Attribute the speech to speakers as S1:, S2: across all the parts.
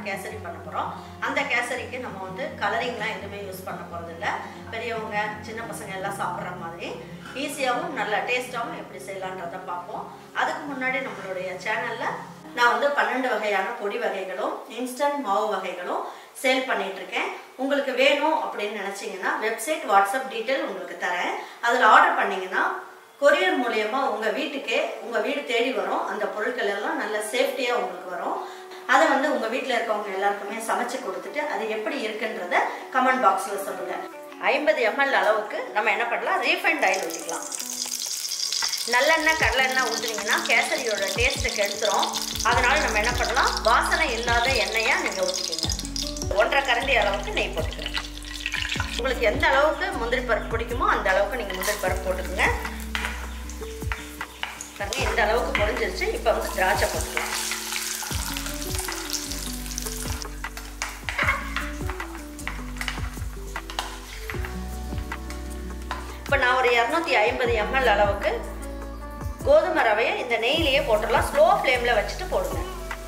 S1: கேசரி பண்ண போகிறோம் அந்த கேசரிக்கு நம்ம வந்து கலரிங்லாம் எதுவுமே யூஸ் பண்ண போகிறது இல்லை பெரியவங்க சின்ன பசங்க எல்லாம் சாப்பிட்ற மாதிரி ஈஸியாகவும் நல்ல டேஸ்ட்டாகவும் எப்படி செய்யலான்றதை பார்ப்போம் அதுக்கு முன்னாடி நம்மளுடைய சேனலில் நான் வந்து பன்னெண்டு வகையான பொடி வகைகளும் இன்ஸ்டன்ட் மாவு வகைகளும் சேல் பண்ணிட்டு இருக்கேன் உங்களுக்கு வேணும் அப்படின்னு நினச்சிங்கன்னா வெப்சைட் வாட்ஸ்அப் டீட்டெயில் உங்களுக்கு தரேன் அதில் ஆர்டர் பண்ணீங்கன்னா கொரியர் மூலயமா உங்கள் வீட்டுக்கே உங்கள் வீடு தேடி வரும் அந்த பொருட்கள் எல்லாம் நல்ல சேஃப்டியாக உங்களுக்கு வரும் அதை வந்து உங்கள் வீட்டில் இருக்கவங்க எல்லாருக்குமே சமைச்சு கொடுத்துட்டு அது எப்படி இருக்குன்றத கமெண்ட் பாக்ஸில் சொல்லுங்கள் ஐம்பது எம்எல் அளவுக்கு நம்ம என்ன பண்ணலாம் ரீஃபைண்ட் ஆயில் ஊற்றிக்கலாம் நல்லெண்ணெய் கடலெண்ணெய் ஊற்றுனீங்கன்னா கேசரியோட டேஸ்ட்டை கெடுத்துரும் அதனால நம்ம என்ன பண்ணலாம் வாசனை இல்லாத எண்ணெயாக நீங்கள் ஊற்றிக்கோங்க ஒன்றரை கரண்டி அளவுக்கு நெய் போட்டுக்கிறேன் உங்களுக்கு எந்த அளவுக்கு முந்திரி பருப்பு பிடிக்குமோ அந்த அளவுக்கு நீங்கள் முந்திரி பருப்பு போட்டுக்கோங்க பாருங்க இந்த அளவுக்கு பொரிஞ்சிருச்சு இப்போ வந்து திராட்சை போட்டுக்கலாம் இப்போ நான் ஒரு இரநூத்தி ஐம்பது எம்எல் அளவுக்கு கோதுமை ரவையை இந்த நெய்லேயே போட்டுடலாம் ஸ்லோ ஃப்ளேமில் வச்சுட்டு போடுங்க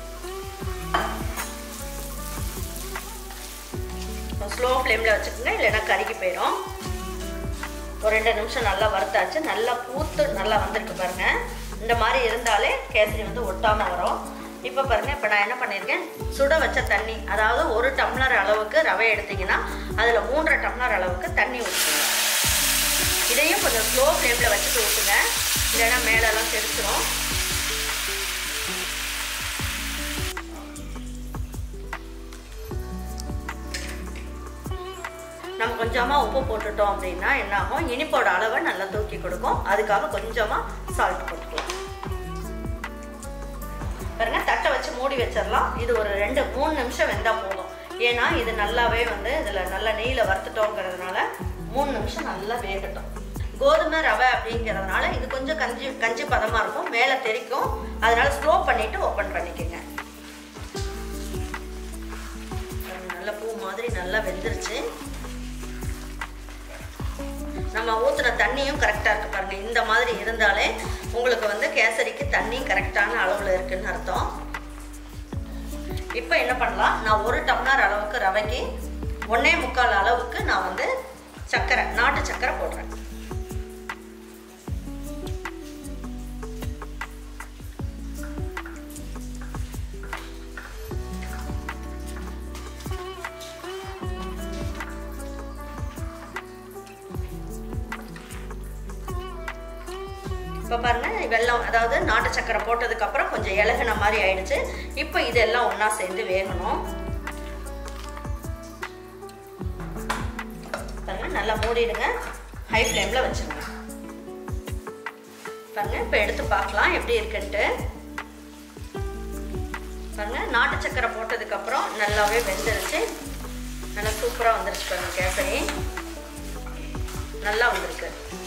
S1: ஸ்லோ ஃப்ளேமில் வச்சுக்கோங்க இல்லைன்னா கருகி போயிடும் ஒரு ரெண்டு நிமிஷம் நல்லா வறுத்தாச்சு நல்லா பூத்து நல்லா வந்திருக்கு பாருங்க இந்த மாதிரி இருந்தாலே கேசரி வந்து ஒட்டாமல் வரும் இப்போ பாருங்க இப்போ நான் என்ன பண்ணியிருக்கேன் சுட வச்ச தண்ணி அதாவது ஒரு டம்ளர் அளவுக்கு ரவை எடுத்தீங்கன்னா அதில் மூன்றரை டம்ளர் அளவுக்கு தண்ணி ஊற்றுங்க இதையும் கொஞ்சம் ஸ்லோ ஃப்ளேமில் வச்சுட்டு ஊற்றுங்க இல்லைன்னா மேலெல்லாம் தெரிச்சிடும் நம்ம கொஞ்சமாக உப்பு போட்டுட்டோம் அப்படின்னா என்ன ஆகும் இனிப்போட அளவை நல்லா தூக்கி கொடுக்கும் அதுக்காக கொஞ்சமாக சால்ட் போட்டுக்கலாம் பாருங்க தட்டை வச்சு மூடி வச்சிடலாம் இது ஒரு ரெண்டு மூணு நிமிஷம் வெந்தால் போதும் ஏன்னா இது நல்லாவே வந்து இதில் நல்லா நெய்யில் வறுத்துட்டோங்கிறதுனால மூணு நிமிஷம் நல்லா வேகட்டும் கோதுமை ரவை அப்படிங்கிறதுனால இது கொஞ்சம் கஞ்சி கஞ்சி பதமாக இருக்கும் மேலே தெரிக்கும் அதனால ஸ்லோ பண்ணிவிட்டு ஓப்பன் பண்ணிக்கோங்க நல்ல பூ மாதிரி நல்லா வெந்துருச்சு நம்ம ஊற்றுன தண்ணியும் கரெக்டாக இருக்கு பாருங்க இந்த மாதிரி இருந்தாலே உங்களுக்கு வந்து கேசரிக்கு தண்ணி கரெக்டான அளவில் இருக்குன்னு அர்த்தம் இப்போ என்ன பண்ணலாம் நான் ஒரு டம்ளர் அளவுக்கு ரவைக்கு ஒன்னே முக்கால் அளவுக்கு நான் வந்து சர்க்கரை நாட்டு சர்க்கரை போடுறேன் இப்போ பாருங்க வெள்ளம் அதாவது நாட்டு சக்கரை போட்டதுக்கப்புறம் கொஞ்சம் இலகுன மாதிரி ஆயிடுச்சு இப்போ இதெல்லாம் ஒன்றா சேர்ந்து வேகணும் பாருங்க நல்லா மூடிடுங்க ஹை ஃப்ளேமில் வச்சுருங்க பாருங்க இப்போ எடுத்து பார்க்கலாம் எப்படி இருக்குன்ட்டு பாருங்க நாட்டு சக்கரை போட்டதுக்கப்புறம் நல்லாவே வெந்துருச்சு நல்லா சூப்பராக வந்துருச்சு பாருங்க கேசரி நல்லா வந்திருக்கு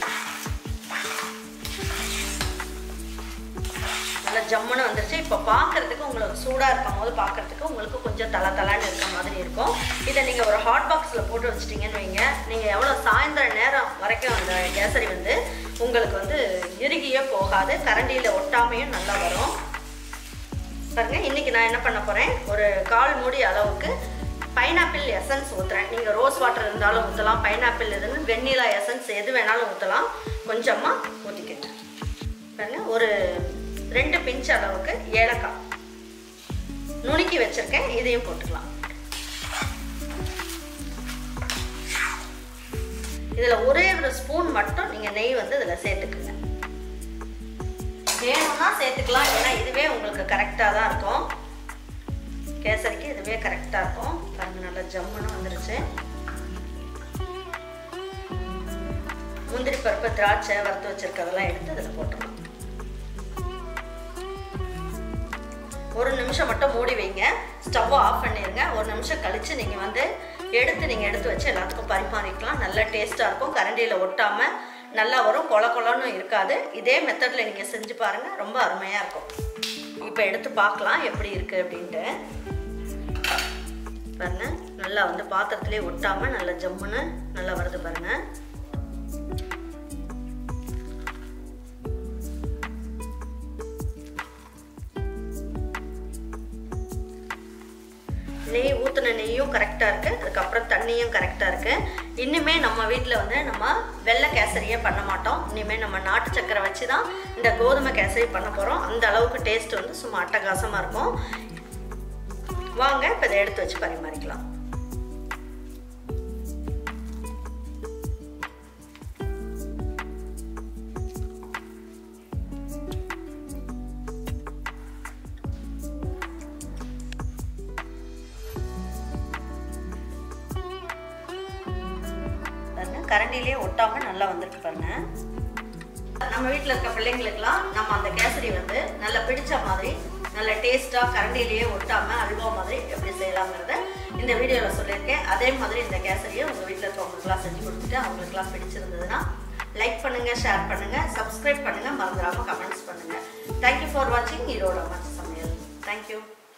S1: நல்லா ஜம்முன்னு வந்துருச்சு இப்போ பார்க்குறதுக்கு உங்களுக்கு சூடாக இருக்கும் போது பார்க்குறதுக்கு உங்களுக்கு கொஞ்சம் தலை தலைன்னு இருக்க மாதிரி இருக்கும் இதை நீங்கள் ஒரு ஹாட் பாக்ஸில் போட்டு வச்சிட்டிங்கன்னு வைங்க நீங்கள் எவ்வளோ சாயந்தரம் நேரம் வரைக்கும் அந்த கேசரி வந்து உங்களுக்கு வந்து இறுகியே போகாது கரண்டியில் ஒட்டாமையும் நல்லா வரும் பாருங்க இன்றைக்கி நான் என்ன பண்ண போகிறேன் ஒரு கால் மூடி அளவுக்கு பைனாப்பிள் எசன்ஸ் ஊற்றுறேன் நீங்கள் ரோஸ் வாட்டர் இருந்தாலும் ஊற்றலாம் பைனாப்பிள் இருந்து வெண்ணிலா எசன்ஸ் எது வேணாலும் ஊற்றலாம் கொஞ்சமாக ஊற்றிக்கிட்டேன் பாருங்க ஒரு ரெண்டு பிஞ்ச் அளவுக்கு ஏலக்காய் நுணுக்கி வச்சிருக்கேன் இதையும் போட்டுக்கலாம் இதில் ஒரே ஒரு ஸ்பூன் மட்டும் நீங்கள் நெய் வந்து இதில் சேர்த்துக்குங்க வேணும்னா சேர்த்துக்கலாம் ஏன்னா இதுவே உங்களுக்கு கரெக்டாக தான் இருக்கும் கேசரிக்கு இதுவே கரெக்டாக இருக்கும் பாருங்க நல்லா ஜம்முன்னு வந்துருச்சு முந்திரி பருப்பு திராட்சை வறுத்து வச்சிருக்கதெல்லாம் எடுத்து இதில் போட்டுக்கலாம் ஒரு நிமிஷம் மட்டும் மூடி வைங்க ஸ்டவ்வை ஆஃப் பண்ணிடுங்க ஒரு நிமிஷம் கழித்து நீங்கள் வந்து எடுத்து நீங்கள் எடுத்து வச்சு எல்லாத்துக்கும் பரிமாறிக்கலாம் நல்ல டேஸ்ட்டாக இருக்கும் கரண்டியில் ஒட்டாமல் நல்லா வரும் கொல கொலன்னு இருக்காது இதே மெத்தடில் நீங்கள் செஞ்சு பாருங்கள் ரொம்ப அருமையாக இருக்கும் இப்போ எடுத்து பார்க்கலாம் எப்படி இருக்குது அப்படின்ட்டு பாருங்க நல்லா வந்து பாத்திரத்துலேயே ஒட்டாமல் நல்லா ஜம்முன்னு நல்லா வருது பாருங்கள் ஊற்றின நெய்யும் கரெக்டாக இருக்குது அதுக்கப்புறம் தண்ணியும் கரெக்டாக இருக்குது இன்னுமே நம்ம வீட்டில் வந்து நம்ம வெள்ளை கேசரியே பண்ண மாட்டோம் இனிமேல் நம்ம நாட்டு சக்கரை வச்சு தான் இந்த கோதுமை கேசரி பண்ண போகிறோம் அந்த அளவுக்கு டேஸ்ட் வந்து சும்மா அட்டகாசமாக இருக்கும் வாங்க இப்போ இதை எடுத்து வச்சு பரிமாறிக்கலாம் பாருங்க கரண்டிலே ஒட்டாம நல்லா வந்திருக்கு பாருங்க நம்ம வீட்டில் இருக்க பிள்ளைங்களுக்குலாம் நம்ம அந்த கேசரி வந்து நல்லா பிடிச்ச மாதிரி நல்ல டேஸ்ட்டாக கரண்டிலேயே ஒட்டாமல் அல்வா மாதிரி எப்படி செய்யலாங்கிறத இந்த வீடியோவில் சொல்லியிருக்கேன் அதே மாதிரி இந்த கேசரியை உங்கள் வீட்டில் இருக்கவங்களுக்குலாம் செஞ்சு கொடுத்துட்டு அவங்களுக்குலாம் பிடிச்சிருந்ததுன்னா லைக் பண்ணுங்கள் ஷேர் பண்ணுங்கள் சப்ஸ்கிரைப் பண்ணுங்கள் மறந்துடாமல் கமெண்ட்ஸ் பண்ணுங்கள் தேங்க்யூ ஃபார் வாட்சிங் ஈரோட மச்ச சமையல் தேங்க்யூ